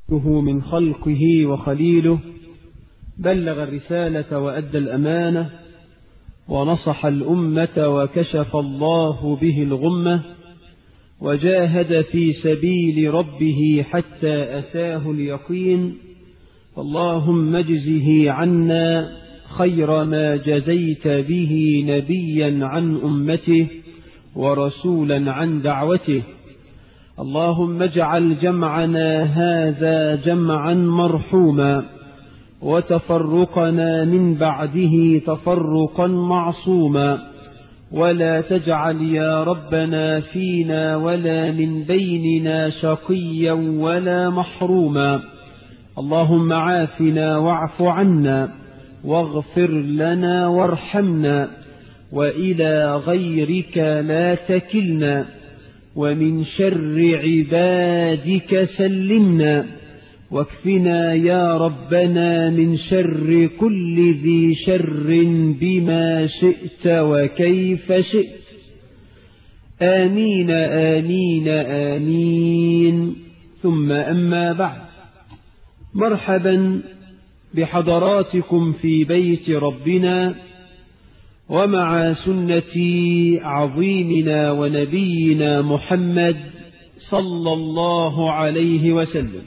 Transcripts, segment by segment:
من خلقه وخليله بلغ الرسالة وأدى الأمانة ونصح الأمة وكشف الله به الغمة وجاهد في سبيل ربه حتى أتاه اليقين اللهم اجزه عنا خير ما جزيت به نبيا عن أمته ورسولا عن دعوته اللهم اجعل جمعنا هذا جمعا مرحوما وتفرقنا من بعده تفرقا معصوما ولا تجعل يا ربنا فينا ولا من بيننا شقيا ولا محروما اللهم عافنا واعف عنا واغفر لنا وارحمنا وإلى غيرك لا تكلنا ومن شر عبادك سلمنا واكفنا يا ربنا من شر كل ذي شر بما شئت وكيف شئت آمين آمين آمين ثم أما بعد مرحبا بحضراتكم في بيت ربنا ومع سنة عظيمنا ونبينا محمد صلى الله عليه وسلم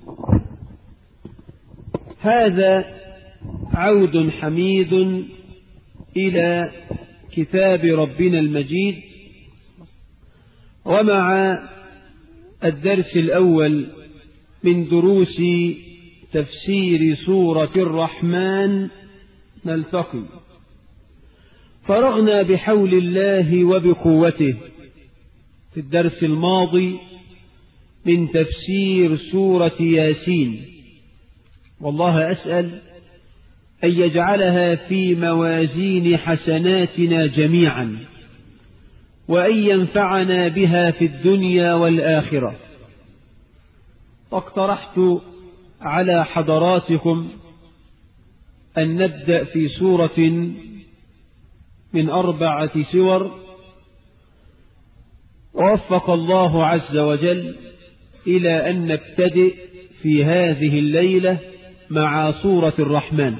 هذا عود حميد إلى كتاب ربنا المجيد ومع الدرس الأول من دروس تفسير سورة الرحمن نلتقي فرغنا بحول الله وبقوته في الدرس الماضي من تفسير سورة ياسين والله أسأل أن يجعلها في موازين حسناتنا جميعا وأن ينفعنا بها في الدنيا والآخرة واقترحت على حضراتكم أن نبدأ في سورة من أربعة سور ووفق الله عز وجل إلى أن نبتدئ في هذه الليلة مع سورة الرحمن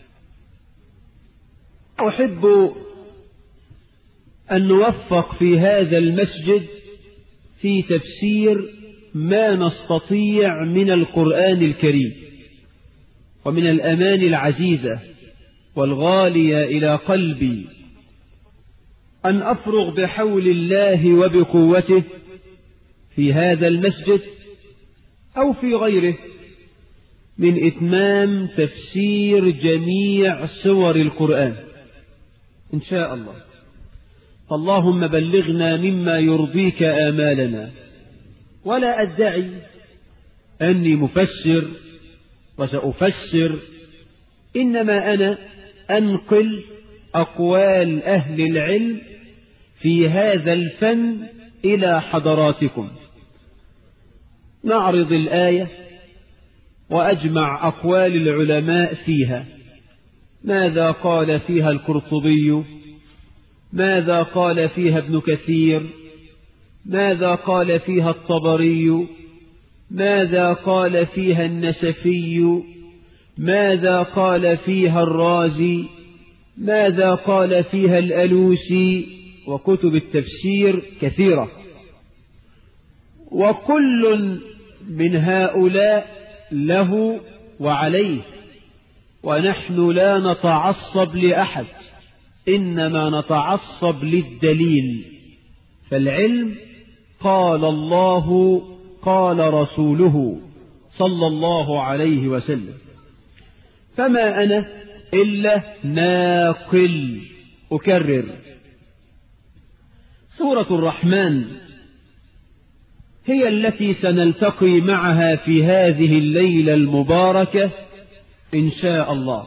أحب أن نوفق في هذا المسجد في تفسير ما نستطيع من القرآن الكريم ومن الأمان العزيزة والغالية إلى قلبي أن أفرغ بحول الله وبقوته في هذا المسجد أو في غيره من إتمام تفسير جميع سور القرآن إن شاء الله فاللهم بلغنا مما يرضيك آمالنا ولا أدعي أني مفسر وسأفسر إنما أنا أنقل أقوال أهل العلم في هذا الفن إلى حضراتكم نعرض الآية وأجمع أقوال العلماء فيها ماذا قال فيها القرطبي ماذا قال فيها ابن كثير ماذا قال فيها الطبري ماذا قال فيها النسفي ماذا قال فيها الرازي ماذا قال فيها الألوسي وكتب التفسير كثيرة وكل من هؤلاء له وعليه ونحن لا نتعصب لأحد إنما نتعصب للدليل فالعلم قال الله قال رسوله صلى الله عليه وسلم فما أنا إلا ناقل أكرر سورة الرحمن هي التي سنلتقي معها في هذه الليلة المباركة إن شاء الله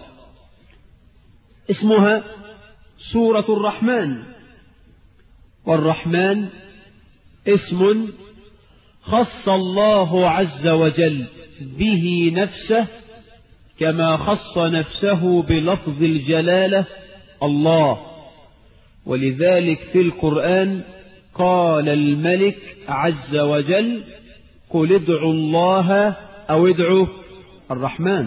اسمها سورة الرحمن والرحمن اسم خص الله عز وجل به نفسه كما خص نفسه بلفظ الجلالة الله ولذلك في القرآن قال الملك عز وجل قل ادعوا الله أو ادعوا الرحمن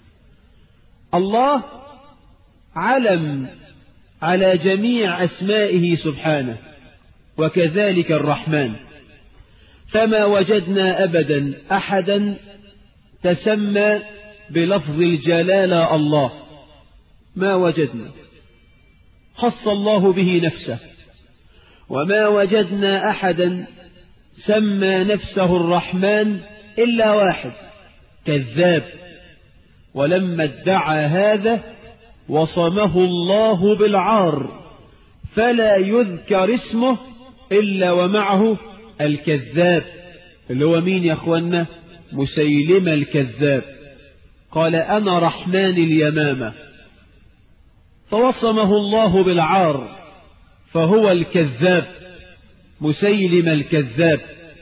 الله علم على جميع أسمائه سبحانه وكذلك الرحمن فما وجدنا أبدا أحدا تسمى بلفظ الجلالة الله ما وجدنا خص الله به نفسه وما وجدنا أحدا سمى نفسه الرحمن إلا واحد كذاب ولما ادعى هذا وصمه الله بالعار فلا يذكر اسمه إلا ومعه الكذاب اللي هو مين يا أخوانا مسيلمة الكذاب قال أنا رحمن اليمامة فوصمه الله بالعار فهو الكذاب مسيلم الكذاب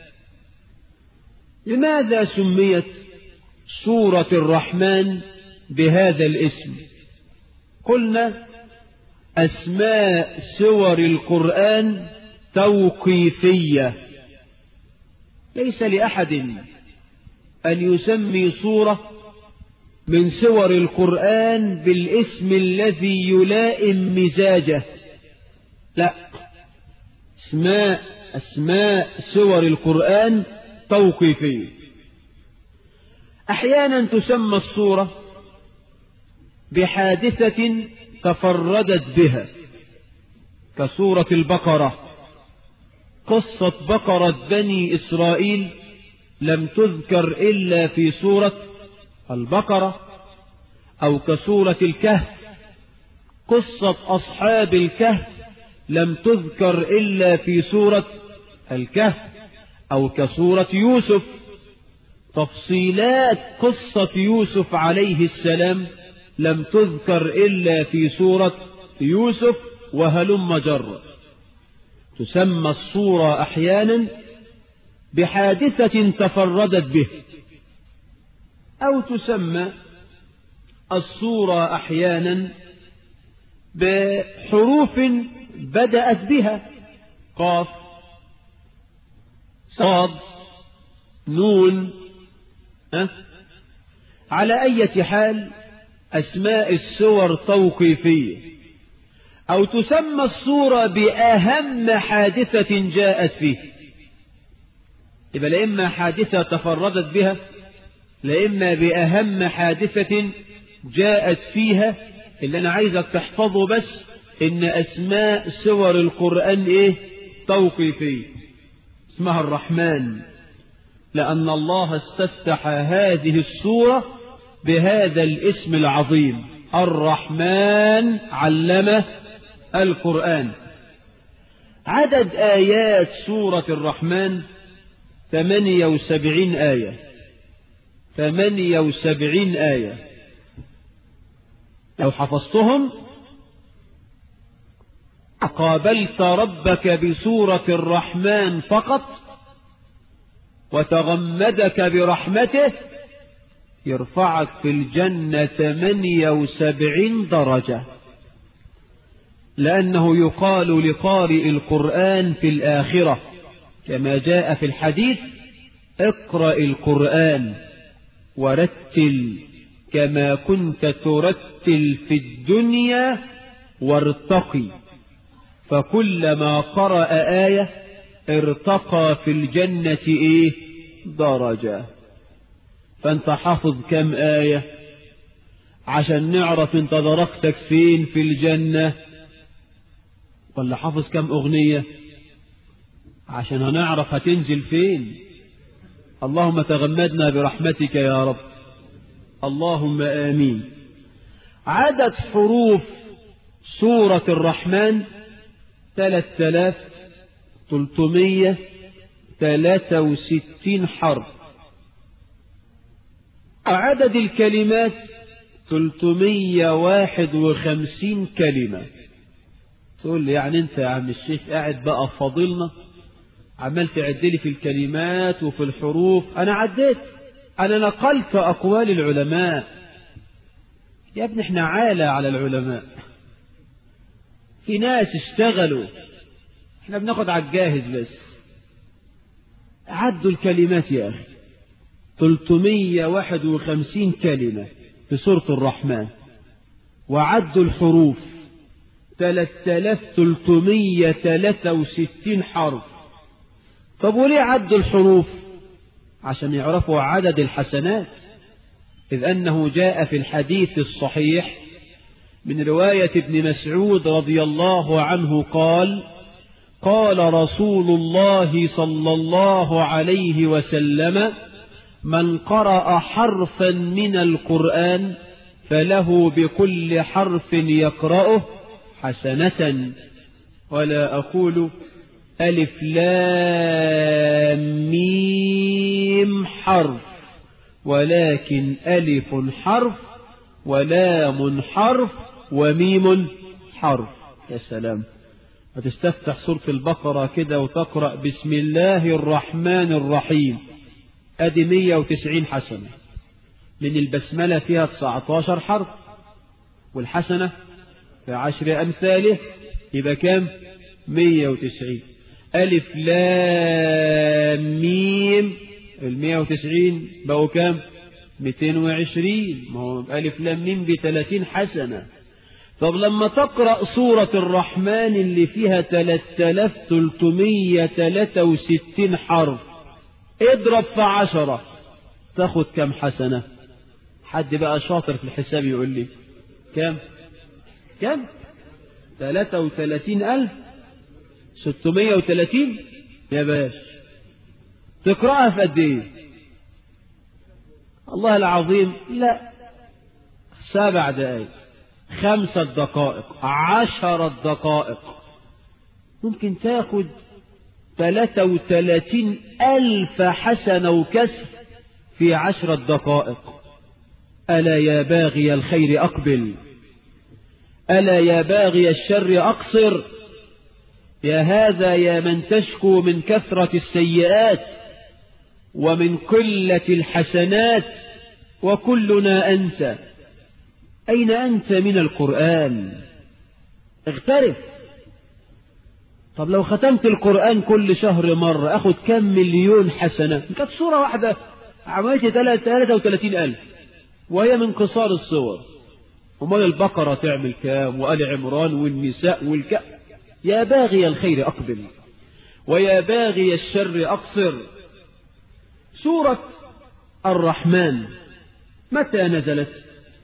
لماذا سميت سورة الرحمن بهذا الاسم قلنا أسماء سور القرآن توقيفية ليس لأحد أن يسمي صورة من سور القرآن بالاسم الذي يلائم مزاجه لا اسماء أسماء سور القرآن توقيفية أحيانا تسمى الصورة بحادثة تفردت بها كسورة البقرة قصة بقرة بني إسرائيل لم تذكر إلا في سورة البقرة أو كسورة الكهف قصة أصحاب الكهف لم تذكر إلا في سورة الكهف أو كسورة يوسف تفصيلات قصة يوسف عليه السلام لم تذكر إلا في سورة يوسف وهلم جر تسمى الصورة أحيانا بحادثة تفردت به أو تسمى الصورة أحيانا بحروف بدأت بها قاف صاد نون أه؟ على أي حال أسماء السور توقيفية أو تسمى الصورة بأهم حادثة جاءت فيه يبقى لإما حادثة تفردت بها لإما بأهم حادثة جاءت فيها اللي أنا عايزك تحفظه بس إن أسماء سور القرآن إيه توقيفية اسمها الرحمن لأن الله استفتح هذه السورة بهذا الاسم العظيم الرحمن علم القرآن عدد آيات سورة الرحمن ثمانية وسبعين آية ثمانية وسبعين آية لو حفظتهم قابلت ربك بسورة الرحمن فقط وتغمدك برحمته يرفعك في الجنة ثمانية وسبعين درجة لأنه يقال لقارئ القرآن في الآخرة كما جاء في الحديث اقرأ القرآن ورتل كما كنت ترتل في الدنيا وارتقي فكلما قرأ آية ارتقى في الجنة ايه درجة فانت حافظ كم آية عشان نعرف انت درجتك فين في الجنة ولا حافظ كم أغنية عشان هنعرف هتنزل فين اللهم تغمدنا برحمتك يا رب اللهم آمين عدد حروف سورة الرحمن ثلاثة آلاف تلتمية ثلاثة وستين حرف عدد الكلمات تلتمية واحد وخمسين كلمة تقول لي يعني انت يا عم الشيخ قاعد بقى فاضلنا عمال تعدلي في الكلمات وفي الحروف انا عديت انا نقلت اقوال العلماء يا ابني احنا عالة على العلماء في ناس اشتغلوا احنا بناخد على الجاهز بس عدوا الكلمات يا اخي 351 كلمة في سورة الرحمن وعد الحروف 3363 حرف طب وليه عد الحروف عشان يعرفوا عدد الحسنات إذ أنه جاء في الحديث الصحيح من رواية ابن مسعود رضي الله عنه قال قال رسول الله صلى الله عليه وسلم من قرأ حرفا من القرآن فله بكل حرف يقرأه حسنة ولا أقول ألف لام ميم حرف ولكن ألف حرف ولام حرف وميم حرف يا سلام وتستفتح سورة البقرة كده وتقرأ بسم الله الرحمن الرحيم أدي 190 حسنة لأن البسملة فيها 19 حرف والحسنة في عشر أمثاله يبقى كام 190 ألف لام ميم ال 190 بقوا كام 220 ما هو ألف لام ميم ب 30 حسنة طب لما تقرأ سورة الرحمن اللي فيها 3363 حرف اضرب في عشرة تاخد كم حسنة حد بقى شاطر في الحساب يقول لي كم كم 33 ألف 630 يا باش تقرأها في قد ايه الله العظيم لا سبع دقائق خمسة دقائق عشرة دقائق ممكن تاخد ثلاثة وثلاثين ألف حسنة وكسر في عشرة دقائق ألا يا باغي الخير أقبل ألا يا باغي الشر أقصر يا هذا يا من تشكو من كثرة السيئات ومن قلة الحسنات وكلنا أنت أين أنت من القرآن اغترف طب لو ختمت القرآن كل شهر مرة أخذ كم مليون حسنة كانت صورة واحدة عملت 33 ألف وهي من قصار الصور ومال البقرة تعمل كام وآل عمران والنساء والك يا باغي الخير أقبل ويا باغي الشر أقصر سورة الرحمن متى نزلت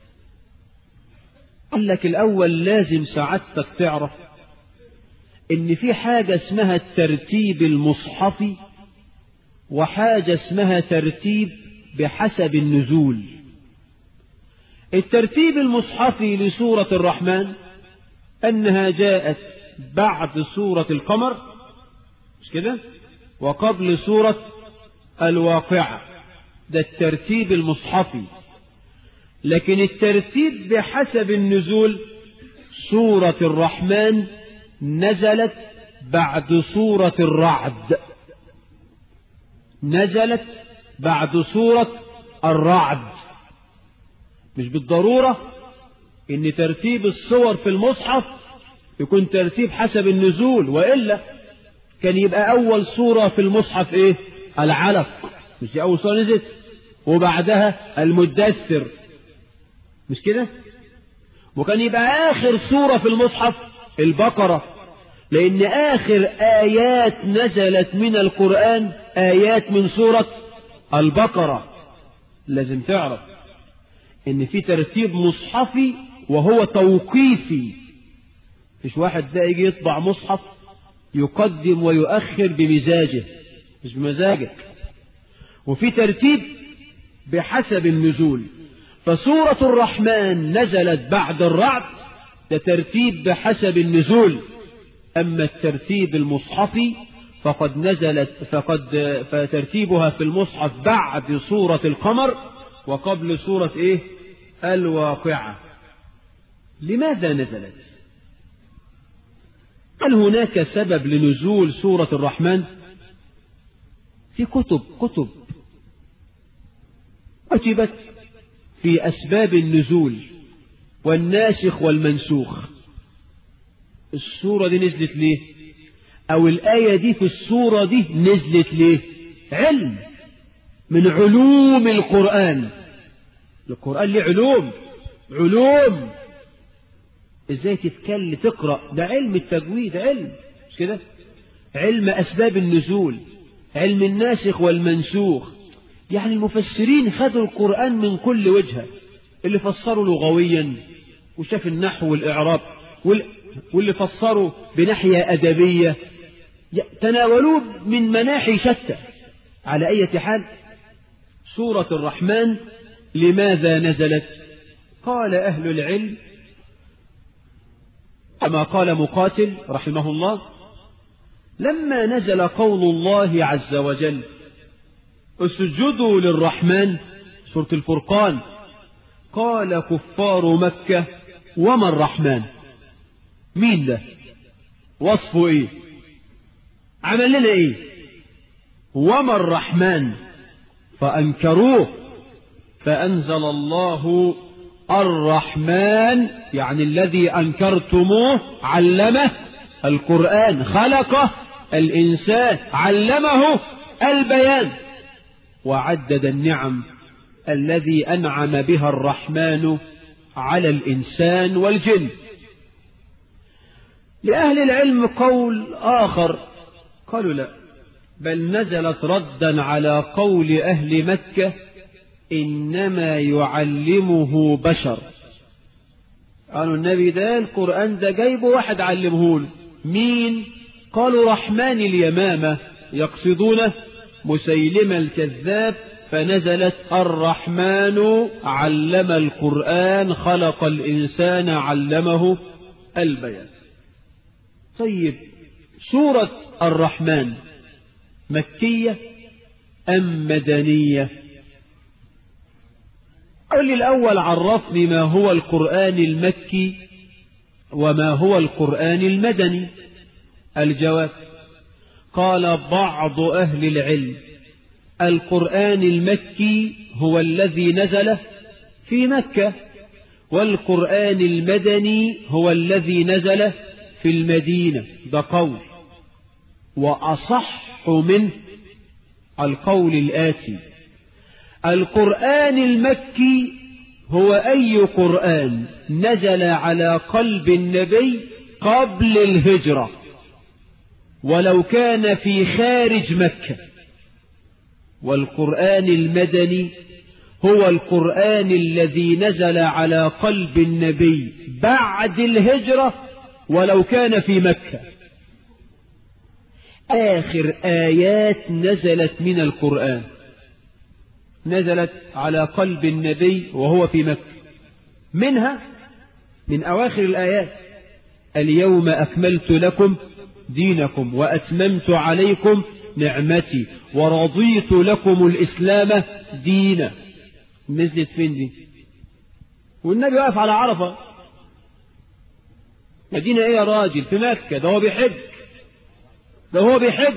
قال لك الأول لازم سعادتك تعرف إن في حاجة اسمها الترتيب المصحفي وحاجة اسمها ترتيب بحسب النزول الترتيب المصحفي لسورة الرحمن أنها جاءت بعد سورة القمر مش كده وقبل سورة الواقعة ده الترتيب المصحفي لكن الترتيب بحسب النزول سورة الرحمن نزلت بعد سورة الرعد نزلت بعد سورة الرعد مش بالضرورة ان ترتيب الصور في المصحف يكون ترتيب حسب النزول وإلا كان يبقى أول سورة في المصحف إيه العلق مش دي أول سورة نزلت وبعدها المدثر مش كده وكان يبقى آخر سورة في المصحف البقرة لأن آخر آيات نزلت من القرآن آيات من سورة البقرة لازم تعرف إن في ترتيب مصحفي وهو توقيفي مش واحد ده يجي يطبع مصحف يقدم ويؤخر بمزاجه مش بمزاجك وفي ترتيب بحسب النزول فسورة الرحمن نزلت بعد الرعد ده ترتيب بحسب النزول أما الترتيب المصحفي فقد نزلت فقد فترتيبها في المصحف بعد سورة القمر وقبل سورة إيه الواقعة لماذا نزلت هل هناك سبب لنزول سورة الرحمن في كتب كتب كتبت في أسباب النزول والناسخ والمنسوخ السورة دي نزلت ليه أو الآية دي في السورة دي نزلت ليه علم من علوم القرآن القرآن ليه علوم علوم ازاي تتكلم تقرأ ده علم التجويد علم مش كده علم أسباب النزول علم الناسخ والمنسوخ يعني المفسرين خدوا القرآن من كل وجهة اللي فسروا لغويا وشاف النحو والإعراب واللي فسروا بناحية أدبية تناولوه من مناحي شتى على أي حال سورة الرحمن لماذا نزلت قال أهل العلم كما قال مقاتل رحمه الله لما نزل قول الله عز وجل اسجدوا للرحمن سورة الفرقان قال كفار مكة وما الرحمن مين ده وصفه ايه عمل لنا ايه وما الرحمن فأنكروه فأنزل الله الرحمن يعني الذي أنكرتموه علمه القرآن خلقه الإنسان علمه البيان وعدد النعم الذي أنعم بها الرحمن على الإنسان والجن لأهل العلم قول آخر قالوا لا بل نزلت ردا على قول أهل مكة إنما يعلمه بشر قالوا النبي ده القرآن ده جايبه واحد علمه له مين قالوا رحمن اليمامة يقصدون مسيلم الكذاب فنزلت الرحمن علم القرآن خلق الإنسان علمه البيان طيب سورة الرحمن مكية أم مدنية قل لي الأول عرفني ما هو القرآن المكي وما هو القرآن المدني الجواب قال بعض أهل العلم القرآن المكي هو الذي نزل في مكة والقرآن المدني هو الذي نزل في المدينة ده قول وأصح منه القول الآتي القرآن المكي هو أي قرآن نزل على قلب النبي قبل الهجرة ولو كان في خارج مكة والقرآن المدني هو القرآن الذي نزل على قلب النبي بعد الهجرة ولو كان في مكة آخر آيات نزلت من القرآن نزلت على قلب النبي وهو في مكة منها من أواخر الآيات اليوم أكملت لكم دينكم وأتممت عليكم نعمتي ورضيت لكم الإسلام دينا نزلت فين دي والنبي واقف على عرفة مدينة ايه يا راجل في مكة ده هو بيحج ده هو بيحج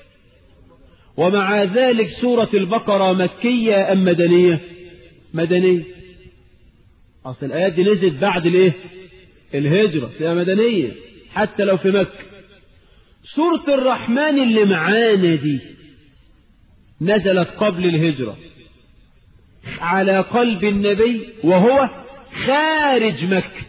ومع ذلك سورة البقرة مكية أم مدنية مدنية أصل الآيات دي نزلت بعد الايه الهجرة تبقى مدنية حتى لو في مكة سورة الرحمن اللي معانا دي نزلت قبل الهجرة على قلب النبي وهو خارج مكة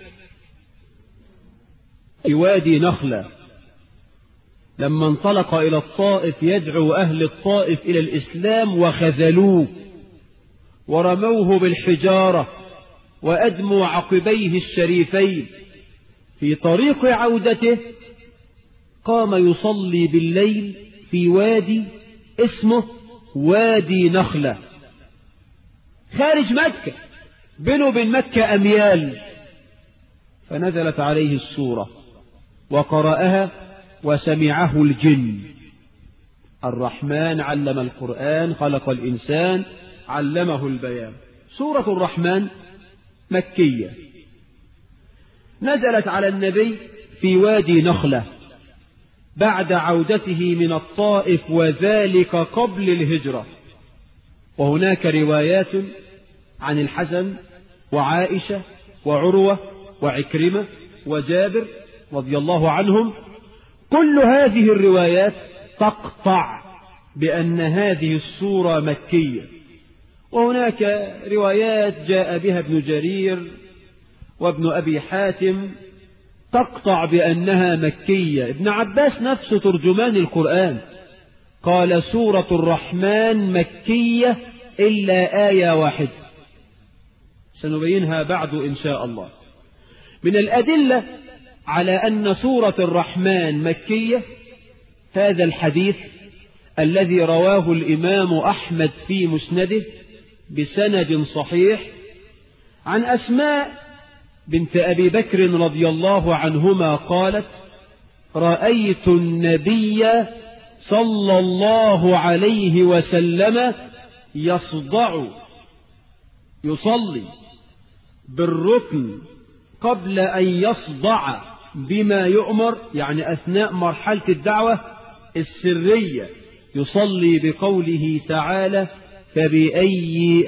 في وادي نخلة لما انطلق إلى الطائف يدعو أهل الطائف إلى الإسلام وخذلوه ورموه بالحجارة وأدموا عقبيه الشريفين في طريق عودته قام يصلي بالليل في وادي اسمه وادي نخلة خارج مكة بينه وبين مكة أميال فنزلت عليه السورة وقرأها وسمعه الجن الرحمن علم القرآن خلق الإنسان علمه البيان سورة الرحمن مكية نزلت على النبي في وادي نخلة بعد عودته من الطائف وذلك قبل الهجرة وهناك روايات عن الحسن وعائشة وعروة وعكرمة وجابر رضي الله عنهم كل هذه الروايات تقطع بأن هذه السورة مكية وهناك روايات جاء بها ابن جرير وابن أبي حاتم تقطع بأنها مكية ابن عباس نفسه ترجمان القرآن قال سورة الرحمن مكية إلا آية واحدة سنبينها بعد إن شاء الله من الأدلة على أن سورة الرحمن مكية هذا الحديث الذي رواه الإمام أحمد في مسنده بسند صحيح عن أسماء بنت أبي بكر رضي الله عنهما قالت رأيت النبي صلى الله عليه وسلم يصدع يصلي بالركن قبل أن يصدع بما يؤمر يعني أثناء مرحلة الدعوة السرية يصلي بقوله تعالى فبأي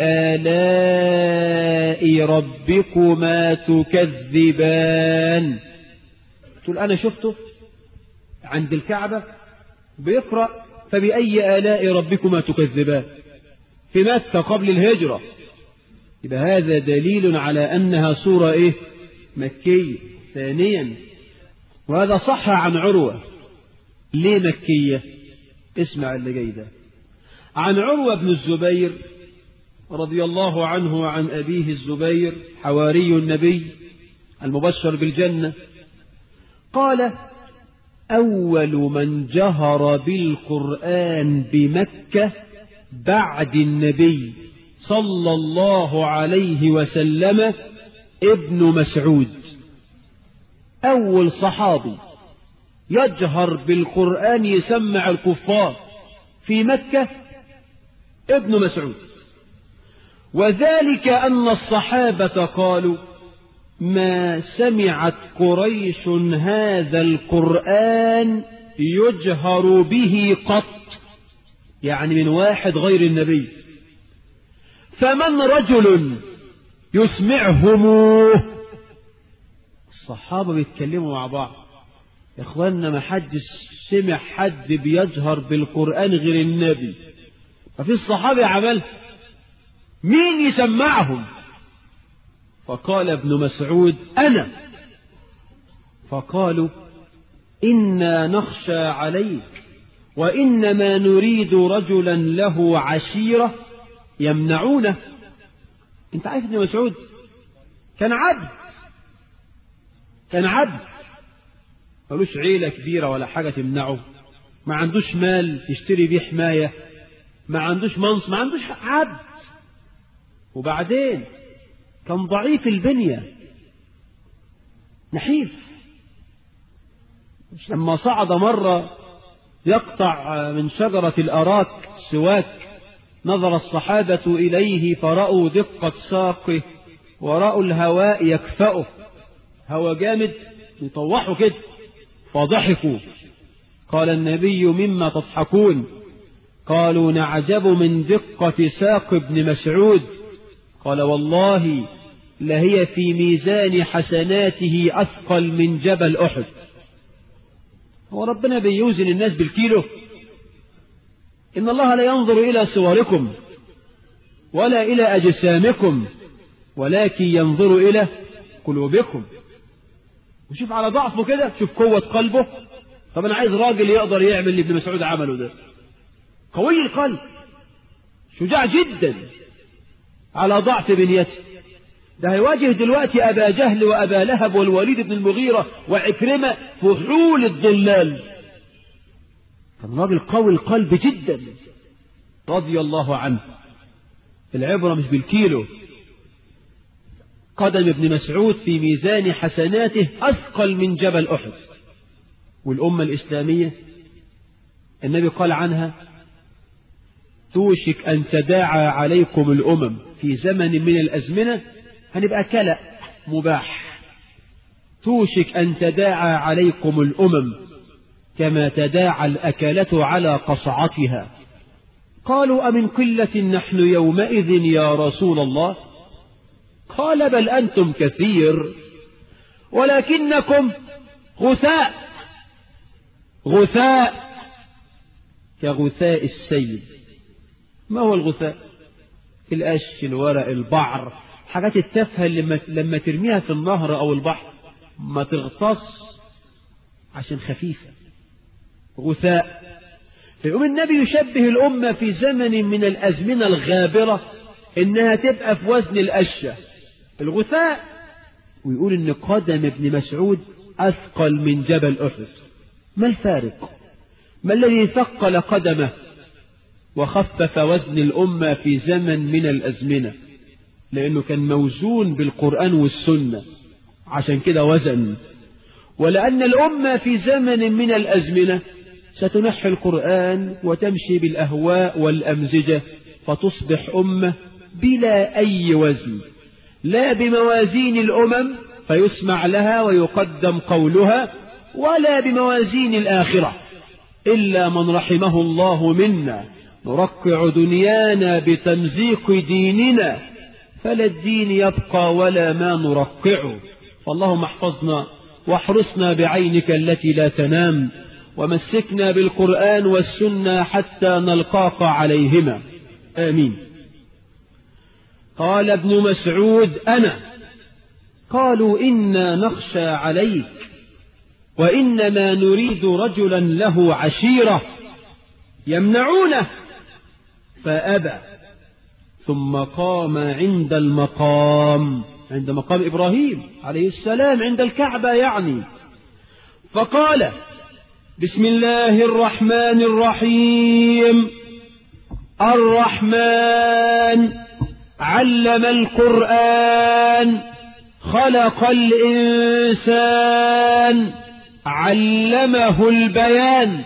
آلاء ربكما تكذبان تقول أنا شفته عند الكعبة بيقرأ فبأي آلاء ربكما تكذبان في مكة قبل الهجرة يبقى هذا دليل على أنها سورة إيه مكية ثانيا وهذا صح عن عروة ليه مكية اسمع اللي جاي ده عن عروة بن الزبير رضي الله عنه وعن أبيه الزبير حواري النبي المبشر بالجنة قال أول من جهر بالقرآن بمكة بعد النبي صلى الله عليه وسلم ابن مسعود أول صحابي يجهر بالقرآن يسمع الكفار في مكة ابن مسعود وذلك أن الصحابة قالوا ما سمعت قريش هذا القرآن يجهر به قط يعني من واحد غير النبي فمن رجل يسمعهم الصحابة بيتكلموا مع بعض يا اخوانا ما حدش سمع حد بيجهر بالقرآن غير النبي ففي الصحابة عمل مين يسمعهم فقال ابن مسعود أنا فقالوا إنا نخشى عليك وإنما نريد رجلا له عشيرة يمنعونه انت عارف ابن مسعود كان عبد كان عبد ملوش عيلة كبيرة ولا حاجة تمنعه ما عندوش مال يشتري بيه حماية ما عندوش منصب ما عندوش عبد وبعدين كان ضعيف البنية نحيف لما صعد مرة يقطع من شجرة الأراك سواك نظر الصحابة إليه فرأوا دقة ساقه ورأوا الهواء يكفأه هوا جامد يطوحوا كده فضحكوا قال النبي مما تضحكون قالوا نعجب من دقة ساق ابن مسعود قال والله لهي في ميزان حسناته أثقل من جبل أحد هو ربنا بيوزن الناس بالكيلو إن الله لا ينظر إلى صوركم ولا إلى أجسامكم ولكن ينظر إلى قلوبكم وشوف على ضعفه كده شوف قوة قلبه طب أنا عايز راجل يقدر يعمل اللي ابن مسعود عمله ده قوي القلب شجاع جدا على ضعف بنيته ده هيواجه دلوقتي أبا جهل وأبا لهب والوليد بن المغيرة وعكرمة فحول الضلال كان راجل قوي القلب جدا رضي الله عنه العبرة مش بالكيلو قدم ابن مسعود في ميزان حسناته أثقل من جبل أحد والأمة الإسلامية النبي قال عنها توشك أن تداعى عليكم الأمم في زمن من الأزمنة هنبقى كلأ مباح توشك أن تداعى عليكم الأمم كما تداعى الأكلة على قصعتها قالوا أمن قلة نحن يومئذ يا رسول الله قال بل أنتم كثير ولكنكم غثاء غثاء كغثاء السيل ما هو الغثاء القش الورق البعر حاجات التافهة اللي لما ترميها في النهر أو البحر ما تغطس عشان خفيفة غثاء فيقوم النبي يشبه الأمة في زمن من الأزمنة الغابرة إنها تبقى في وزن القشة الغثاء ويقول إن قدم ابن مسعود أثقل من جبل أحد ما الفارق ما الذي ثقل قدمه وخفف وزن الأمة في زمن من الأزمنة لأنه كان موزون بالقرآن والسنة عشان كده وزن ولأن الأمة في زمن من الأزمنة ستنحي القرآن وتمشي بالأهواء والأمزجة فتصبح أمة بلا أي وزن لا بموازين الأمم فيسمع لها ويقدم قولها ولا بموازين الآخرة إلا من رحمه الله منا نرقع دنيانا بتمزيق ديننا فلا الدين يبقى ولا ما نرقعه فاللهم احفظنا واحرسنا بعينك التي لا تنام ومسكنا بالقرآن والسنة حتى نلقاك عليهما آمين قال ابن مسعود أنا قالوا إنا نخشى عليك وإنما نريد رجلا له عشيرة يمنعونه فأبى ثم قام عند المقام عند مقام إبراهيم عليه السلام عند الكعبة يعني فقال بسم الله الرحمن الرحيم الرحمن علم القرآن خلق الإنسان علمه البيان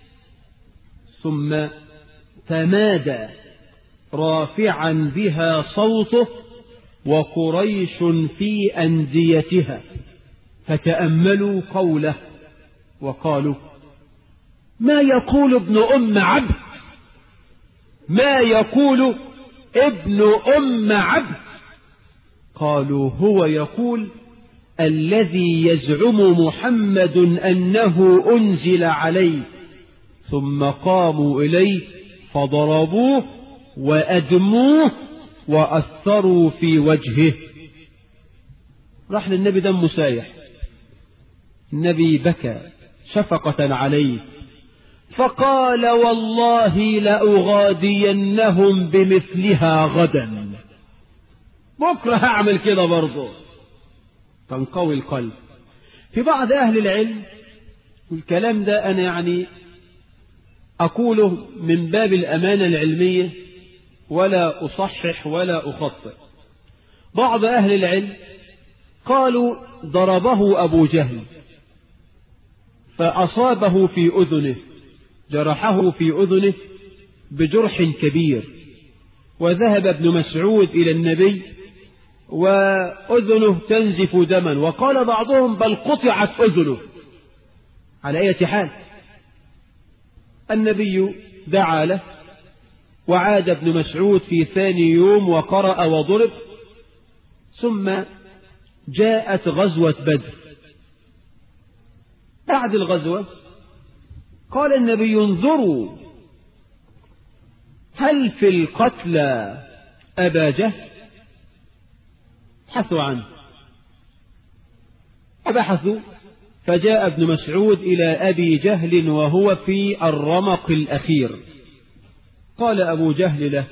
ثم تمادى رافعا بها صوته وقريش في أنديتها فتأملوا قوله وقالوا ما يقول ابن أم عبد ما يقول ابن أم عبد قالوا هو يقول الذي يزعم محمد أنه أنزل عليه ثم قاموا إليه فضربوه وأدموه وأثروا في وجهه راح للنبي دم سايح النبي بكى شفقة عليه فقال والله لأغادينهم بمثلها غدا بكرة هعمل كده برضه تنقوي القلب في بعض أهل العلم والكلام ده أنا يعني أقوله من باب الأمانة العلمية ولا أصحح ولا أخطئ بعض أهل العلم قالوا ضربه أبو جهل فأصابه في أذنه جرحه في أذنه بجرح كبير وذهب ابن مسعود إلى النبي وأذنه تنزف دما وقال بعضهم بل قطعت أذنه على أي حال النبي دعا له وعاد ابن مسعود في ثاني يوم وقرأ وضرب ثم جاءت غزوة بدر بعد الغزوة قال النبي انظروا هل في القتلى أبا جهل بحثوا عنه فبحثوا فجاء ابن مسعود إلى أبي جهل وهو في الرمق الأخير قال أبو جهل له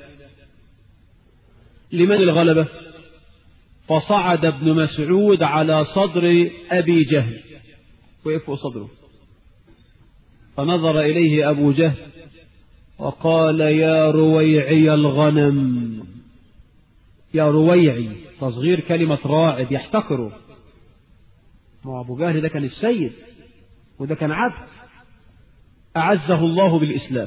لمن الغلبة فصعد ابن مسعود على صدر أبي جهل وقف صدره فنظر إليه أبو جهل وقال يا رويعي الغنم يا رويعي تصغير كلمة راعد يحتقره ما أبو جهل ده كان السيد وده كان عبد أعزه الله بالإسلام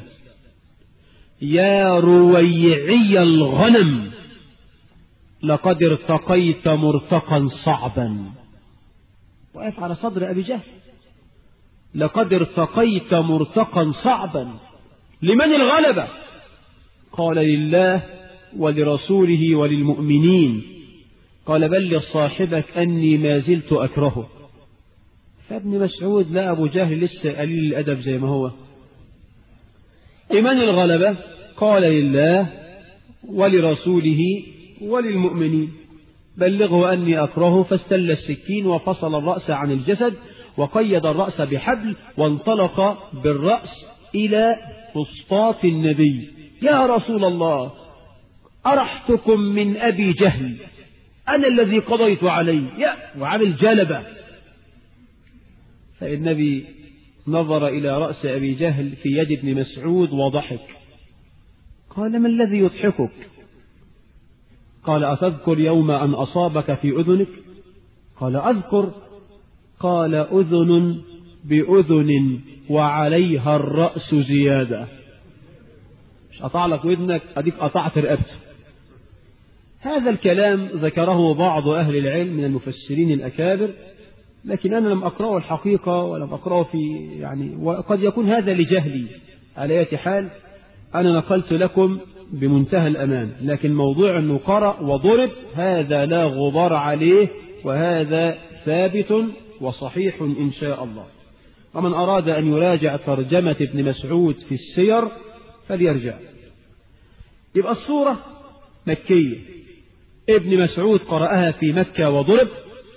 يا رويعي الغنم لقد ارتقيت مرتقا صعبا وقف على صدر أبي جهل لقد ارتقيت مرتقا صعبا لمن الغلبة قال لله ولرسوله وللمؤمنين قال بلغ صاحبك أني ما زلت أكرهه فابن مسعود لا أبو جهل لسه قليل الأدب زي ما هو لمن الغلبة قال لله ولرسوله وللمؤمنين بلغه أني أكرهه فاستل السكين وفصل الرأس عن الجسد وقيد الرأس بحبل وانطلق بالرأس إلى فسطاط النبي يا رسول الله أرحتكم من أبي جهل أنا الذي قضيت عليه يا وعمل جلبة فالنبي نظر إلى رأس أبي جهل في يد ابن مسعود وضحك قال ما الذي يضحكك قال أتذكر يوم أن أصابك في أذنك قال أذكر قال أذن بأذن وعليها الرأس زيادة مش قطع لك ودنك أديك قطعت رقبته هذا الكلام ذكره بعض أهل العلم من المفسرين الأكابر لكن أنا لم أقرأه الحقيقة ولم أقرأه في يعني وقد يكون هذا لجهلي على أي حال أنا نقلت لكم بمنتهى الأمان لكن موضوع أنه قرأ وضرب هذا لا غبار عليه وهذا ثابت وصحيح إن شاء الله ومن أراد أن يراجع ترجمة ابن مسعود في السير فليرجع يبقى الصورة مكية ابن مسعود قرأها في مكة وضرب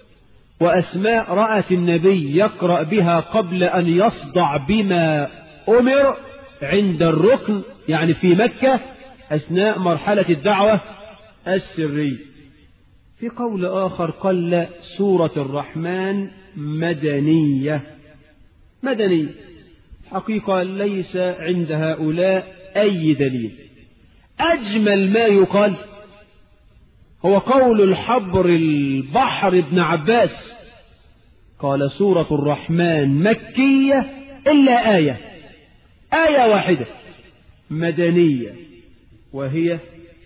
وأسماء رأت النبي يقرأ بها قبل أن يصدع بما أمر عند الركن يعني في مكة أثناء مرحلة الدعوة السرية في قول آخر قال سورة الرحمن مدنية مدنية حقيقة ليس عند هؤلاء أي دليل أجمل ما يقال هو قول الحبر البحر ابن عباس قال سورة الرحمن مكية إلا آية آية واحدة مدنية وهي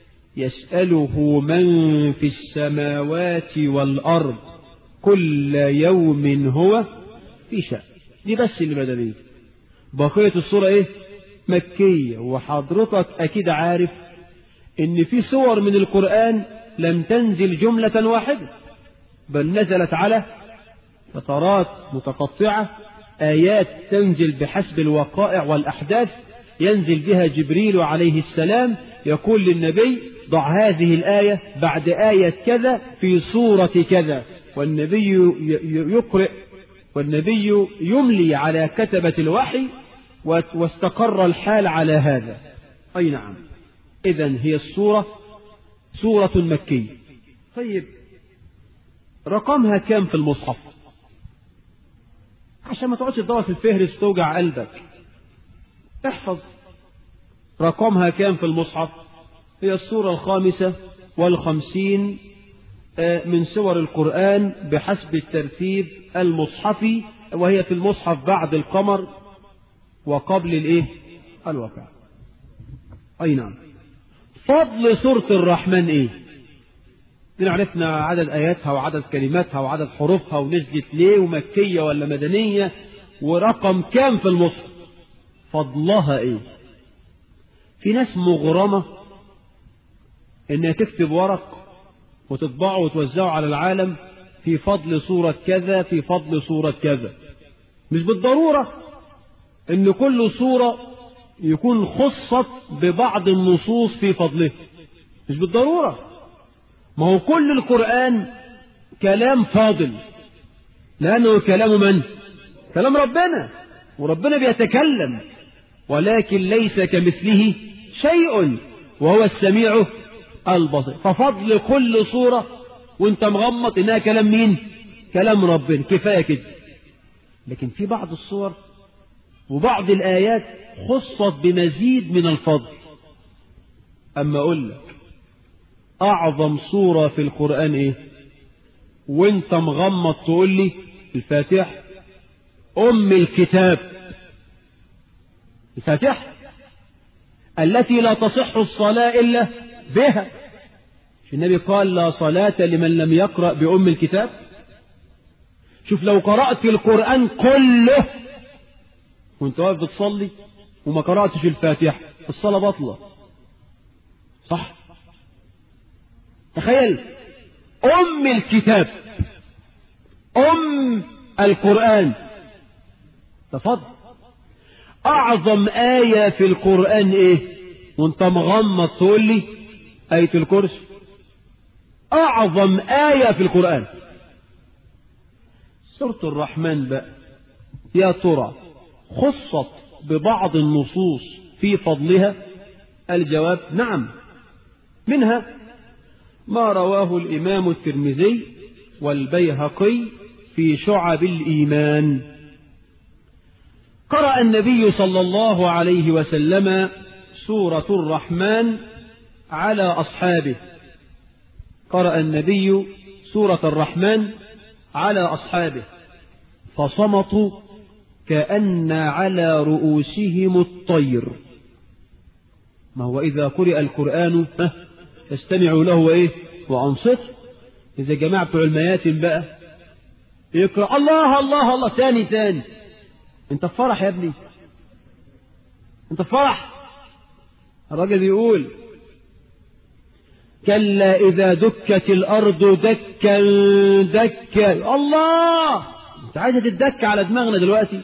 يسأله من في السماوات والأرض كل يوم هو في شأن دي بس اللي مدنية بقية الصورة ايه مكية وحضرتك أكيد عارف إن في صور من القرآن لم تنزل جملة واحدة بل نزلت على فترات متقطعة آيات تنزل بحسب الوقائع والأحداث ينزل بها جبريل عليه السلام يقول للنبي ضع هذه الآية بعد آية كذا في صورة كذا والنبي يقرئ والنبي يملي على كتبة الوحي واستقر الحال على هذا أي نعم إذا هي الصورة سورة مكية طيب رقمها كام في المصحف عشان ما تقعدش تدور في الفهرس توجع قلبك احفظ رقمها كام في المصحف هي السورة الخامسة والخمسين من سور القرآن بحسب الترتيب المصحفي وهي في المصحف بعد القمر وقبل الايه الواقع اي نعم فضل سورة الرحمن ايه دي عرفنا عدد اياتها وعدد كلماتها وعدد حروفها ونزلت ليه ومكية ولا مدنية ورقم كام في المصحف فضلها ايه في ناس مغرمة انها تكتب ورق وتطبعه وتوزعه على العالم في فضل سورة كذا في فضل سورة كذا مش بالضرورة ان كل سورة يكون خصت ببعض النصوص في فضله مش بالضرورة ما هو كل القرآن كلام فاضل لأنه كلام من؟ كلام ربنا وربنا بيتكلم ولكن ليس كمثله شيء وهو السميع البصير ففضل كل صورة وانت مغمض انها كلام مين كلام ربنا كفاية كده لكن في بعض الصور وبعض الآيات خصت بمزيد من الفضل أما أقول لك أعظم صورة في القرآن إيه وانت مغمض تقول لي الفاتح أم الكتاب الفاتح التي لا تصح الصلاة إلا بها النبي قال لا صلاة لمن لم يقرأ بأم الكتاب شوف لو قرأت القرآن كله وانت واقف بتصلي وما قرأتش الفاتحة الصلاة باطلة صح تخيل أم الكتاب أم القرآن تفضل أعظم آية في القرآن إيه وانت مغمض تقول لي آية الكرسي أعظم آية في القرآن سورة الرحمن بقى يا ترى خصت ببعض النصوص في فضلها الجواب نعم منها ما رواه الإمام الترمذي والبيهقي في شعب الإيمان قرأ النبي صلى الله عليه وسلم سورة الرحمن على أصحابه قرأ النبي سورة الرحمن على أصحابه فصمتوا كأن على رؤوسهم الطير ما هو إذا قرئ القرآن فاستمعوا له وإيه وأنصتوا إذا جماعة بتوع المياتم بقى يقرأ الله الله الله تاني تاني انت في فرح يا ابني انت في فرح الراجل بيقول كلا إذا دكت الأرض دكا دكا الله انت عايزة تدك على دماغنا دلوقتي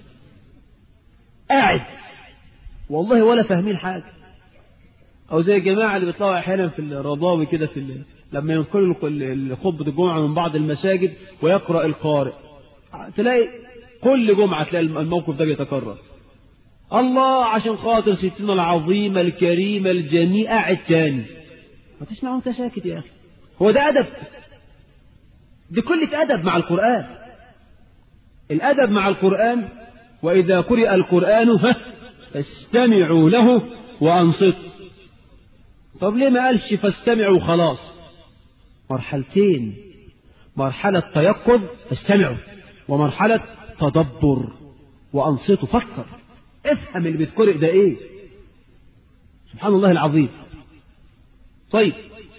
قاعد والله ولا فاهمين حاجة أو زي الجماعة اللي بيطلعوا أحيانا في الرضاوي كده في ال... لما ينقلوا خطبة الجمعة من بعض المساجد ويقرأ القارئ تلاقي كل جمعة تلاقي الموقف ده بيتكرر الله عشان خاطر ستنا العظيمة الكريمة الجميع قاعد تاني ما تسمعوا انت ساكت يا أخي هو ده أدب دي كلة أدب مع القرآن الأدب مع القرآن وإذا قرئ القرآن فاستمعوا له وأنصتوا طب ليه ما قالش فاستمعوا خلاص مرحلتين مرحلة تيقظ فاستمعوا ومرحلة تدبر وأنصتوا فكر افهم اللي بيتقرئ ده ايه سبحان الله العظيم طيب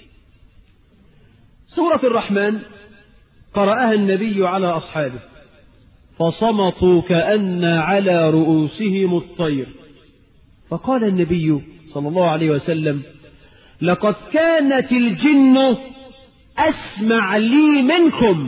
سورة الرحمن قرأها النبي على أصحابه فصمتوا كأن على رؤوسهم الطير فقال النبي صلى الله عليه وسلم لقد كانت الجن أسمع لي منكم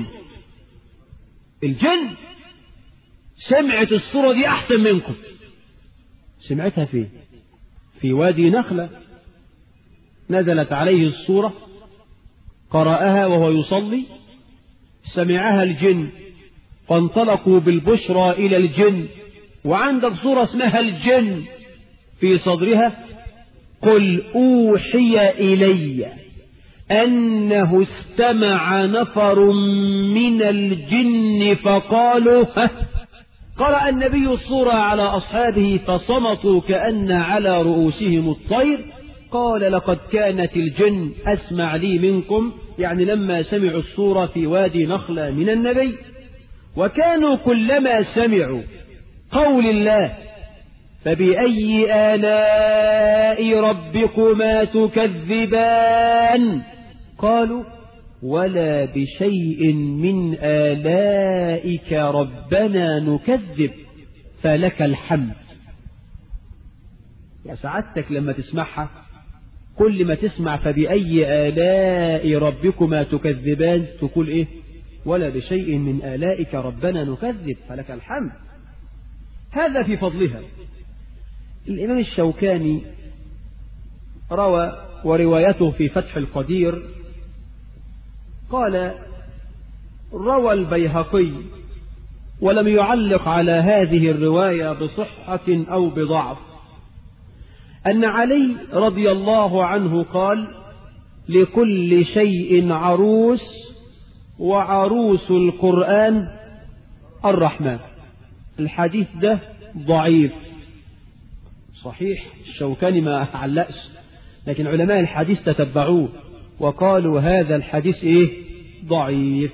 الجن سمعت الصورة دي أحسن منكم سمعتها فين في وادي نخلة نزلت عليه الصورة قرأها وهو يصلي سمعها الجن فانطلقوا بالبشرى إلى الجن وعندك صورة اسمها الجن في صدرها قل أوحي إلي أنه استمع نفر من الجن فقالوا قرأ النبي الصورة على أصحابه فصمتوا كأن على رؤوسهم الطير قال لقد كانت الجن أسمع لي منكم يعني لما سمعوا الصورة في وادي نخلة من النبي وكانوا كلما سمعوا قول الله فبأي آلاء ربكما تكذبان قالوا ولا بشيء من آلائك ربنا نكذب فلك الحمد يا سعادتك لما تسمعها كل ما تسمع فبأي آلاء ربكما تكذبان تقول إيه ولا بشيء من آلائك ربنا نكذب فلك الحمد هذا في فضلها الإمام الشوكاني روى وروايته في فتح القدير قال روى البيهقي ولم يعلق على هذه الرواية بصحة أو بضعف أن علي رضي الله عنه قال لكل شيء عروس وعروس القرآن الرحمن الحديث ده ضعيف صحيح الشوكاني ما علقش لكن علماء الحديث تتبعوه وقالوا هذا الحديث ايه ضعيف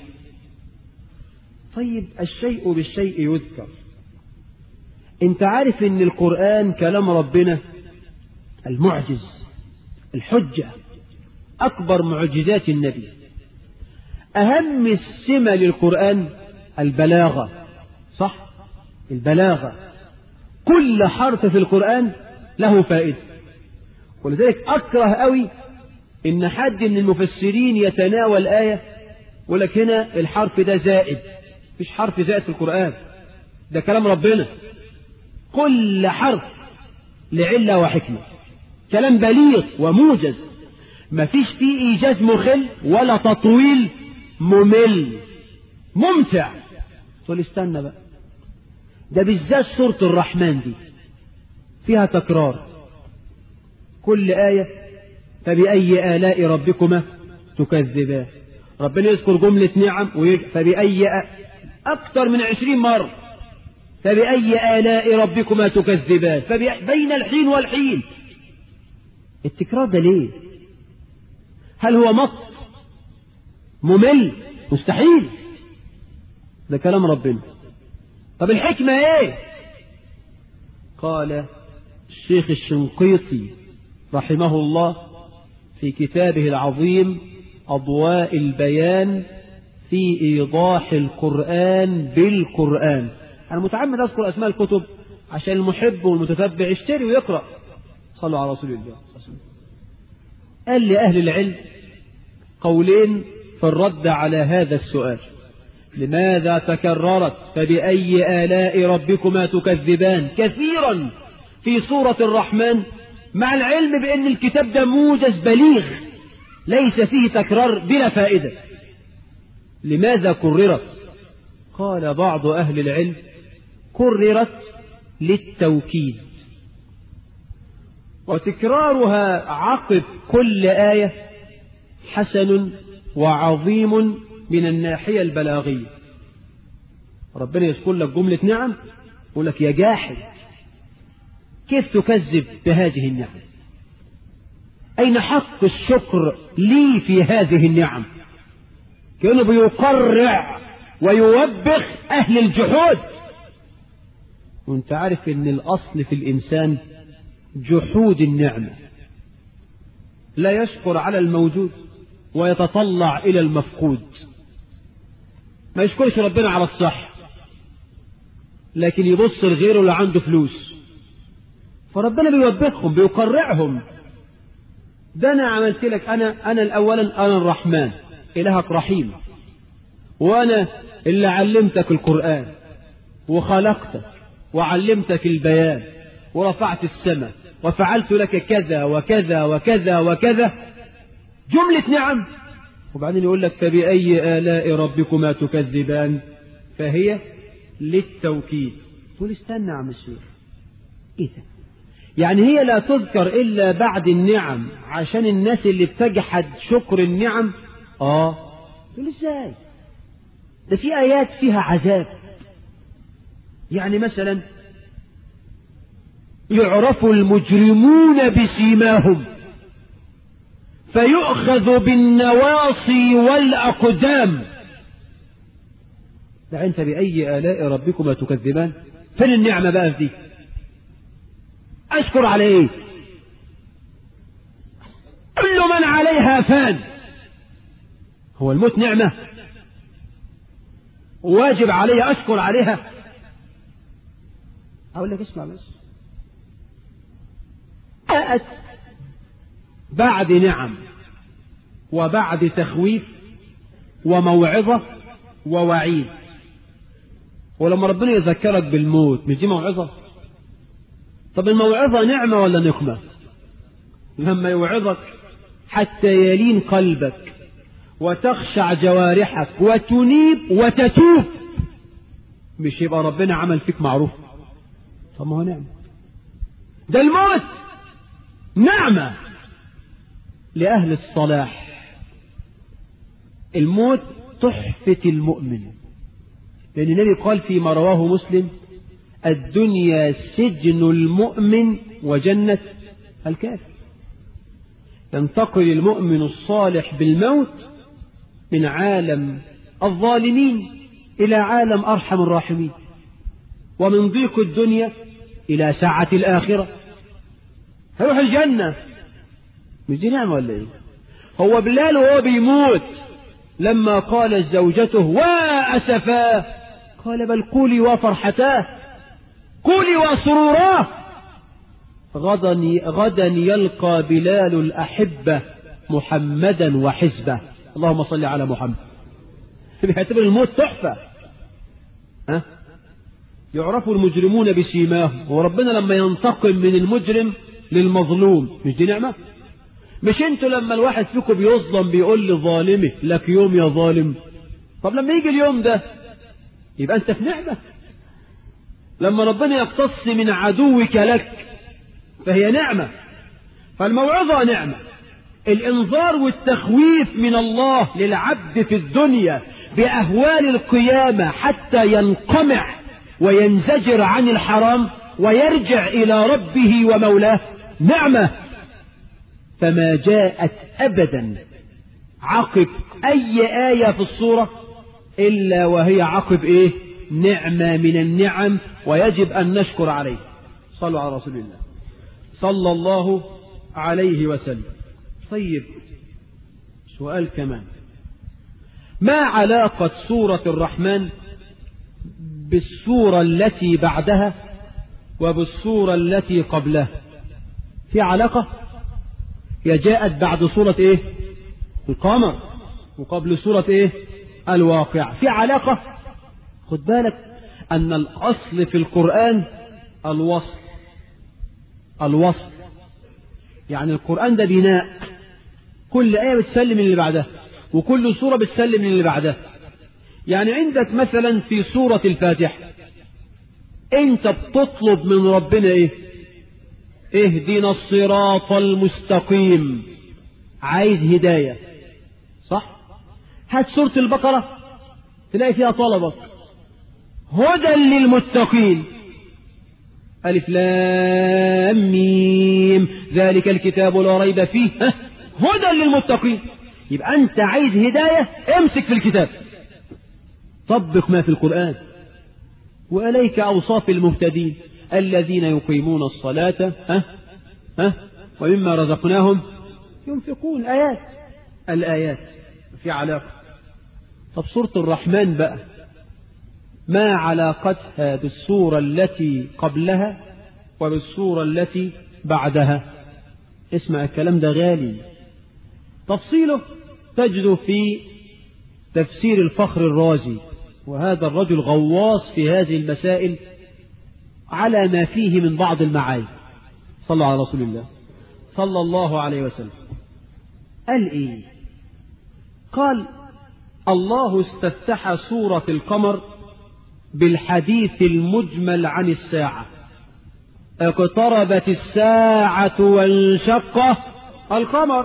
طيب الشيء بالشيء يذكر انت عارف ان القرآن كلام ربنا المعجز الحجة أكبر معجزات النبي أهم السمة للقرآن البلاغة صح البلاغة كل حرف في القرآن له فائدة ولذلك أكره قوي إن حد من المفسرين يتناول آية يقول لك هنا الحرف ده زائد مفيش حرف زائد في القرآن ده كلام ربنا كل حرف لعلة وحكمة كلام بليغ وموجز مفيش فيه إيجاز مخل ولا تطويل ممل ممتع تقول استنى بقى ده بالذات سورة الرحمن دي فيها تكرار كل آية فبأي آلاء ربكما تكذبان ربنا يذكر جملة نعم ويجي فبأي أ... أكثر من عشرين مرة فبأي آلاء ربكما تكذبان فبي... بين الحين والحين التكرار ده ليه هل هو مط ممل مستحيل ده كلام ربنا طب الحكمة ايه قال الشيخ الشنقيطي رحمه الله في كتابه العظيم أضواء البيان في إيضاح القرآن بالقرآن أنا متعمد أذكر أسماء الكتب عشان المحب والمتتبع يشتري ويقرأ صلوا على رسول الله قال لأهل العلم قولين في الرد على هذا السؤال لماذا تكررت فبأي آلاء ربكما تكذبان كثيرا في سورة الرحمن مع العلم بأن الكتاب ده موجز بليغ ليس فيه تكرار بلا فائدة لماذا كررت قال بعض أهل العلم كررت للتوكيد وتكرارها عقب كل آية حسن وعظيم من الناحية البلاغية ربنا يذكر لك جملة نعم يقول لك يا جاحد كيف تكذب بهذه النعم أين حق الشكر لي في هذه النعم كأنه بيقرع ويوبخ أهل الجحود وانت عارف ان الأصل في الإنسان جحود النعمة لا يشكر على الموجود ويتطلع إلى المفقود ما يشكرش ربنا على الصح لكن يبص لغيره اللي عنده فلوس فربنا بيوبخهم بيقرعهم ده انا عملت لك انا انا الاولا انا الرحمن الهك رحيم وانا اللي علمتك القران وخلقتك وعلمتك البيان ورفعت السماء وفعلت لك كذا وكذا وكذا وكذا جملة نعم وبعدين يقول لك فبأي آلاء ربكما تكذبان فهي للتوكيد تقول استنى يا عم الشيخ ايه ده يعني هي لا تذكر إلا بعد النعم عشان الناس اللي بتجحد شكر النعم آه تقول ازاي ده في آيات فيها عذاب يعني مثلا يعرف المجرمون بسيماهم فيؤخذ بالنواصي والأقدام ده أنت بأي آلاء ربكما تكذبان فين النعمة بقى في دي أشكر على إيه كل من عليها فان هو الموت نعمة واجب علي أشكر عليها أقول لك اسمع بس جاءت بعد نعم وبعد تخويف وموعظة ووعيد ولما ربنا يذكرك بالموت مش دي موعظة طب الموعظة نعمة ولا نقمة لما يوعظك حتى يلين قلبك وتخشع جوارحك وتنيب وتتوب مش يبقى ربنا عمل فيك معروف طب ما هو نعمة ده الموت نعمة لأهل الصلاح الموت تحفة المؤمن لأن النبي قال فيما رواه مسلم الدنيا سجن المؤمن وجنة الكافر ينتقل المؤمن الصالح بالموت من عالم الظالمين إلى عالم أرحم الراحمين ومن ضيق الدنيا إلى ساعة الآخرة هيروح الجنة مش دي نعمة ولا إيه هو بلال وهو بيموت لما قال زوجته وأسفاه قال بل قولي وفرحتاه قولي وسروراه غدا غدا يلقى بلال الأحبة محمدا وحزبه اللهم صل على محمد بيعتبر الموت تحفة ها يعرف المجرمون بسيماهم وربنا لما ينتقم من المجرم للمظلوم مش دي نعمة مش انتوا لما الواحد فيكم بيظلم بيقول لظالمه لك يوم يا ظالم طب لما يجي اليوم ده يبقى انت في نعمة لما ربنا يقتص من عدوك لك فهي نعمة فالموعظة نعمة الإنذار والتخويف من الله للعبد في الدنيا بأهوال القيامة حتى ينقمع وينزجر عن الحرام ويرجع إلى ربه ومولاه نعمة فما جاءت أبدا عقب أي آية في الصورة إلا وهي عقب إيه نعمة من النعم ويجب أن نشكر عليه صلوا على رسول الله صلى الله عليه وسلم طيب سؤال كمان ما علاقة سورة الرحمن بالسورة التي بعدها وبالسورة التي قبلها في علاقة هي جاءت بعد سورة ايه القمر وقبل سورة ايه الواقع في علاقة خد بالك ان الاصل في القرآن الوصل الوصل يعني القرآن ده بناء كل آية بتسلم اللي بعدها وكل سورة بتسلم اللي بعدها يعني عندك مثلا في سورة الفاتحة انت بتطلب من ربنا ايه اهدنا الصراط المستقيم عايز هداية صح هات سورة البقرة تلاقي فيها طلبك هدى للمتقين ألف لام ميم ذلك الكتاب لا ريب فيه ها؟ هدى للمتقين يبقى أنت عايز هداية امسك في الكتاب طبق ما في القرآن وإليك أوصاف المهتدين الذين يقيمون الصلاة ها ها ومما رزقناهم ينفقون آيات الآيات في علاقة طب سورة الرحمن بقى ما علاقتها بالسورة التي قبلها وبالسورة التي بعدها اسمع الكلام ده غالي تفصيله تجد في تفسير الفخر الرازي وهذا الرجل غواص في هذه المسائل على ما فيه من بعض المعاني صلى على رسول الله صلى الله عليه وسلم قال ايه قال الله استفتح سورة القمر بالحديث المجمل عن الساعة اقتربت الساعة وانشق القمر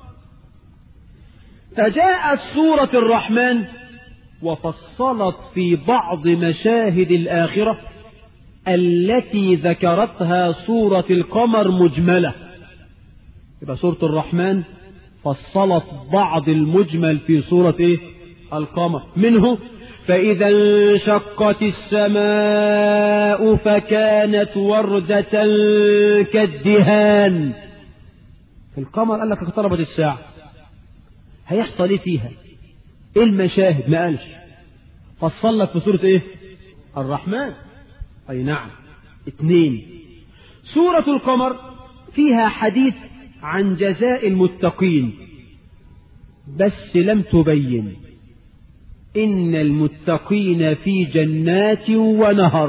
فجاءت سورة الرحمن وفصلت في بعض مشاهد الآخرة التي ذكرتها سورة القمر مجملة يبقى سورة الرحمن فصلت بعض المجمل في سورة إيه؟ القمر منه فإذا انشقت السماء فكانت وردة كالدهان في القمر قال لك اقتربت الساعة هيحصل ايه فيها ايه المشاهد ما قالش فصل لك في سورة ايه الرحمن اي نعم اثنين سورة القمر فيها حديث عن جزاء المتقين بس لم تبين إن المتقين في جنات ونهر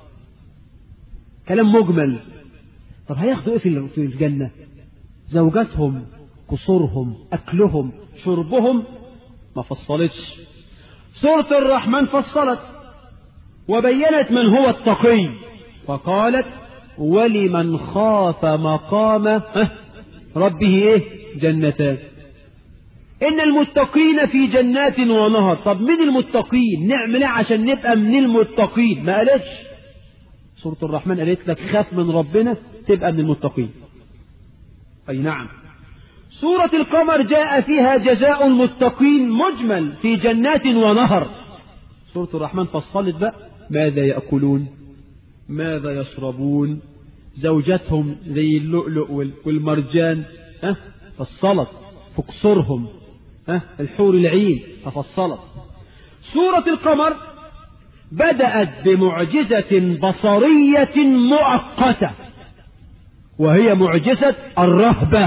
كلام مجمل طب هياخدوا ايه في الجنة زوجاتهم قصورهم أكلهم شربهم ما فصلتش سورة الرحمن فصلت وبينت من هو التقي فقالت ولمن خاف مقام ربه ايه جنتان إن المتقين في جنات ونهر طب من المتقين نعمل ايه عشان نبقى من المتقين ما قالتش سورة الرحمن قالت لك خاف من ربنا تبقى من المتقين أي نعم سورة القمر جاء فيها جزاء المتقين مجمل في جنات ونهر سورة الرحمن فصلت بقى ماذا يأكلون ماذا يشربون زوجاتهم زي اللؤلؤ والمرجان ها فصلت في قصورهم ها الحور العين ففصلت سورة القمر بدأت بمعجزة بصرية مؤقتة وهي معجزة الرهبة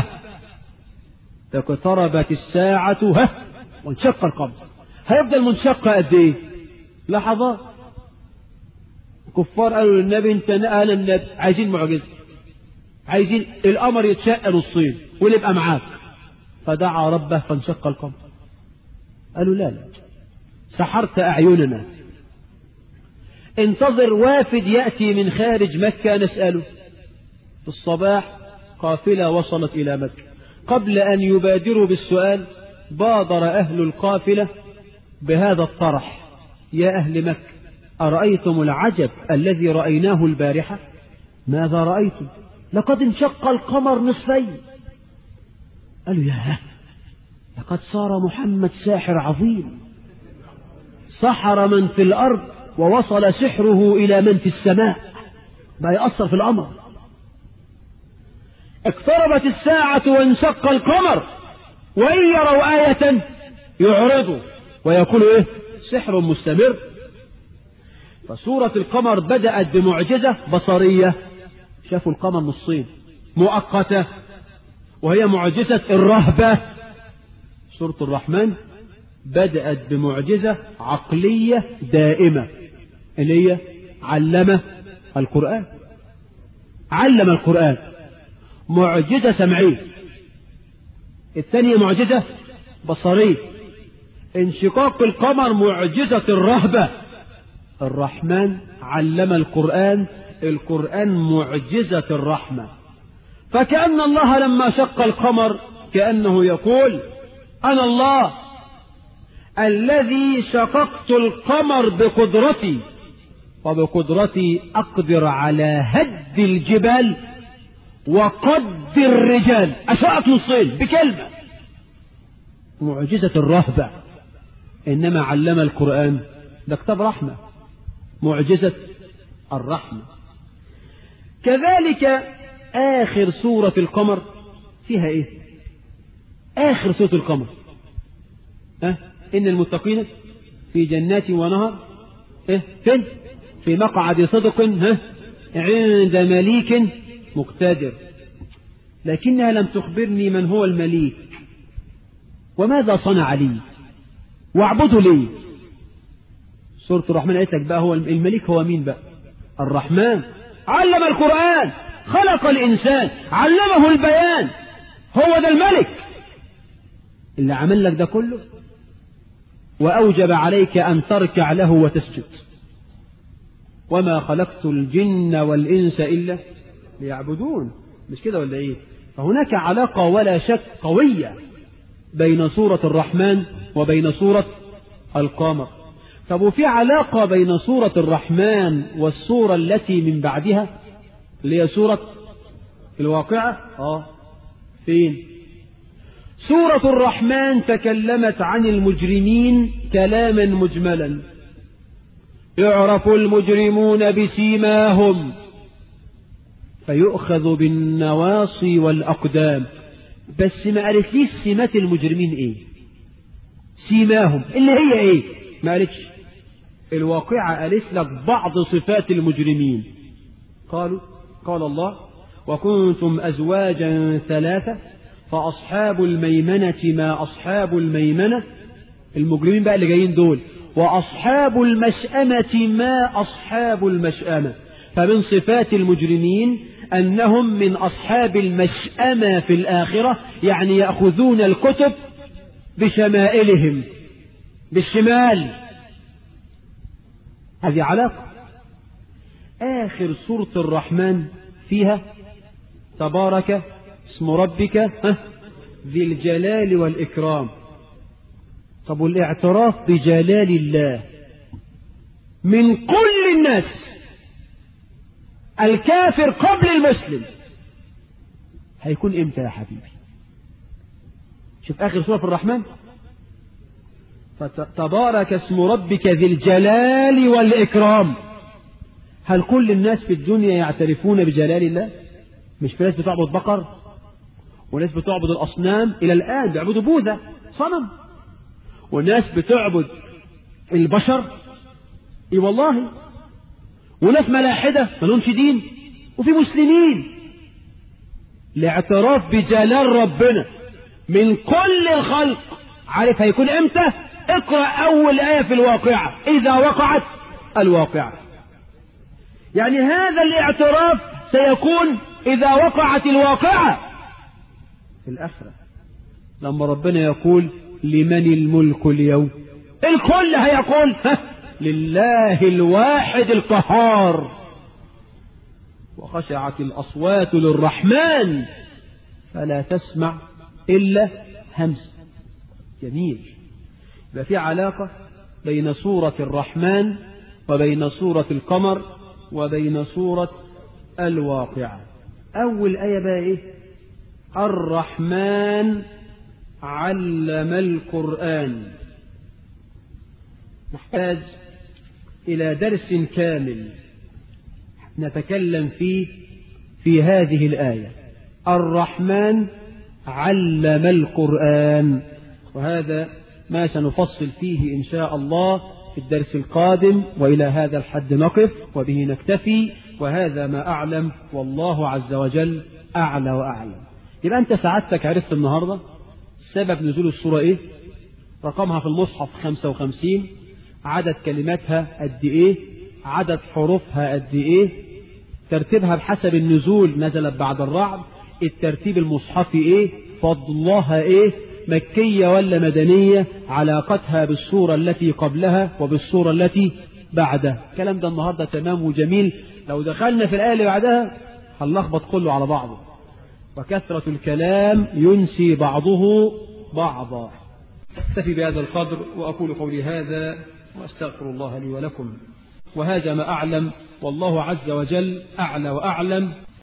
اقتربت الساعة ها وانشق القمر هيفضل منشق قد ايه لحظات الكفار قالوا للنبي انت انا النبي عايزين معجزة عايزين القمر يتشق نصين واللي يبقى معاك فدعا ربه فانشق القمر قالوا لا لا سحرت أعيننا انتظر وافد يأتي من خارج مكة نسأله في الصباح قافلة وصلت إلى مكة قبل أن يبادروا بالسؤال بادر أهل القافلة بهذا الطرح يا أهل مكة أرأيتم العجب الذي رأيناه البارحة ماذا رأيتم لقد انشق القمر نصفين قالوا يا لقد صار محمد ساحر عظيم سحر من في الأرض ووصل سحره إلى من في السماء ما يأثر في الأمر اقتربت الساعة وانشق القمر وإن يروا آية يعرضوا ويقولوا إيه سحر مستمر فسورة القمر بدأت بمعجزة بصرية شافوا القمر نصين مؤقتة وهي معجزة الرهبة سورة الرحمن بدأت بمعجزة عقلية دائمة اللي هي علم القرآن علم القرآن معجزة سمعية الثانية معجزة بصرية انشقاق القمر معجزة الرهبة الرحمن علم القرآن القرآن معجزة الرحمة فكأن الله لما شق القمر كأنه يقول أنا الله الذي شققت القمر بقدرتي وبقدرتي أقدر على هد الجبال وقد الرجال أشرأت نصين بكلمة معجزة الرهبة إنما علم القرآن ده كتاب رحمة معجزة الرحمة كذلك آخر سورة القمر فيها إيه آخر سورة القمر أه؟ إن المتقين في جنات ونهر إيه فين في مقعد صدق ها عند مليك مقتدر لكنها لم تخبرني من هو المليك وماذا صنع لي واعبده لي سورة الرحمن قالت لك بقى هو الملك هو مين بقى الرحمن علم القرآن خلق الإنسان علمه البيان هو ده الملك اللي عمل لك ده كله وأوجب عليك أن تركع له وتسجد وما خلقت الجن والإنس إلا ليعبدون مش كده ولا إيه فهناك علاقة ولا شك قوية بين سورة الرحمن وبين سورة القمر طب وفي علاقة بين سورة الرحمن والسورة التي من بعدها اللي هي سورة الواقعة اه فين سورة الرحمن تكلمت عن المجرمين كلاما مجملا يعرف المجرمون بسيماهم فيؤخذ بالنواصي والأقدام بس ما قالتليش سمات المجرمين ايه سيماهم اللي هي ايه ما قالتش الواقعة قالت لك بعض صفات المجرمين قالوا قال الله وكنتم أزواجا ثلاثة فأصحاب الميمنة ما أصحاب الميمنة المجرمين بقى اللي جايين دول وأصحاب المشأمة ما أصحاب المشأمة فمن صفات المجرمين أنهم من أصحاب المشأمة في الآخرة يعني يأخذون الكتب بشمائلهم بالشمال هذه علاقة آخر سورة الرحمن فيها تبارك اسم ربك ذي الجلال والإكرام طب والاعتراف بجلال الله من كل الناس الكافر قبل المسلم هيكون امتى يا حبيبي شوف آخر سورة في الرحمن فتبارك اسم ربك ذي الجلال والإكرام هل كل الناس في الدنيا يعترفون بجلال الله مش في ناس بتعبد بقر وناس بتعبد الأصنام إلى الآن بيعبدوا بوذا صنم وناس بتعبد البشر اي والله وناس ملاحدة ملهمش دين وفي مسلمين الاعتراف بجلال ربنا من كل الخلق عارف هيكون امتى اقرأ اول آية في الواقعة اذا وقعت الواقعة يعني هذا الاعتراف سيكون إذا وقعت الواقعة في الآخرة لما ربنا يقول لمن الملك اليوم الكل هيقول لله الواحد القهار وخشعت الأصوات للرحمن فلا تسمع إلا همس جميل يبقى في علاقة بين سورة الرحمن وبين سورة القمر وبين سورة الواقعة أول آية بقى إيه الرحمن علم القرآن نحتاج إلى درس كامل نتكلم فيه في هذه الآية الرحمن علم القرآن وهذا ما سنفصل فيه إن شاء الله في الدرس القادم وإلى هذا الحد نقف وبه نكتفي وهذا ما أعلم والله عز وجل أعلى وأعلم يبقى أنت سعادتك عرفت النهاردة سبب نزول السورة إيه رقمها في المصحف 55 عدد كلماتها قد إيه عدد حروفها قد إيه ترتيبها بحسب النزول نزلت بعد الرعد الترتيب المصحفي إيه فضلها إيه مكية ولا مدنية علاقتها بالسورة التي قبلها وبالسورة التي بعدها الكلام ده النهاردة تمام وجميل لو دخلنا في الآية اللي بعدها هنلخبط كله على بعضه وكثرة الكلام ينسي بعضه بعضا أكتفي بهذا القدر وأقول قولي هذا وأستغفر الله لي ولكم وهذا ما أعلم والله عز وجل أعلى وأعلم